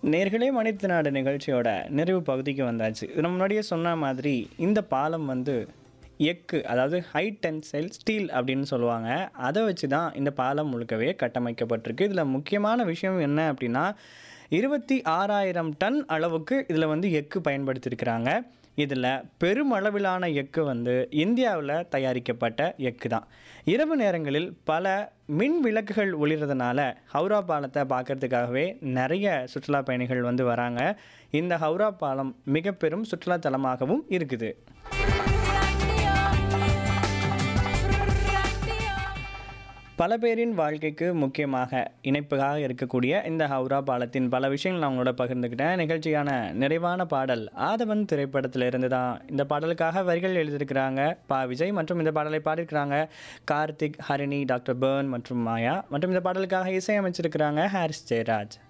நேர்களே மனித நாடு நிகழ்ச்சியோட நிறைவு பகுதிக்கு வந்தாச்சு இது நம்ம முன்னாடியே சொன்ன மாதிரி இந்த பாலம் வந்து எக்கு அதாவது ஹை டென்சைல் ஸ்டீல் அப்படின்னு சொல்லுவாங்க அதை வச்சு தான் இந்த பாலம் முழுக்கவே கட்டமைக்கப்பட்டிருக்கு இதில் முக்கியமான விஷயம் என்ன அப்படின்னா இருபத்தி ஆறாயிரம் டன் அளவுக்கு இதில் வந்து எக்கு பயன்படுத்தியிருக்கிறாங்க இதில் பெருமளவிலான எக்கு வந்து இந்தியாவில் தயாரிக்கப்பட்ட எக்கு தான் இரவு நேரங்களில் பல மின் விளக்குகள் ஒளிர்றதுனால ஹவுரா பாலத்தை பார்க்கறதுக்காகவே நிறைய சுற்றுலா பயணிகள் வந்து வராங்க இந்த ஹவுரா பாலம் மிக பெரும் சுற்றுலா தலமாகவும் இருக்குது பல பேரின் வாழ்க்கைக்கு முக்கியமாக இணைப்பாக இருக்கக்கூடிய இந்த ஹவுரா பாலத்தின் பல விஷயங்கள் நான் உங்களோட பகிர்ந்துக்கிட்டேன் நிகழ்ச்சியான நிறைவான பாடல் ஆதவன் திரைப்படத்தில் இருந்து தான் இந்த பாடலுக்காக வரிகள் எழுதியிருக்கிறாங்க பா விஜய் மற்றும் இந்த பாடலை பாடியிருக்கிறாங்க கார்த்திக் ஹரிணி டாக்டர் பேர்ன் மற்றும் மாயா மற்றும் இந்த பாடலுக்காக இசையமைச்சிருக்கிறாங்க ஹாரிஸ் ஜெயராஜ்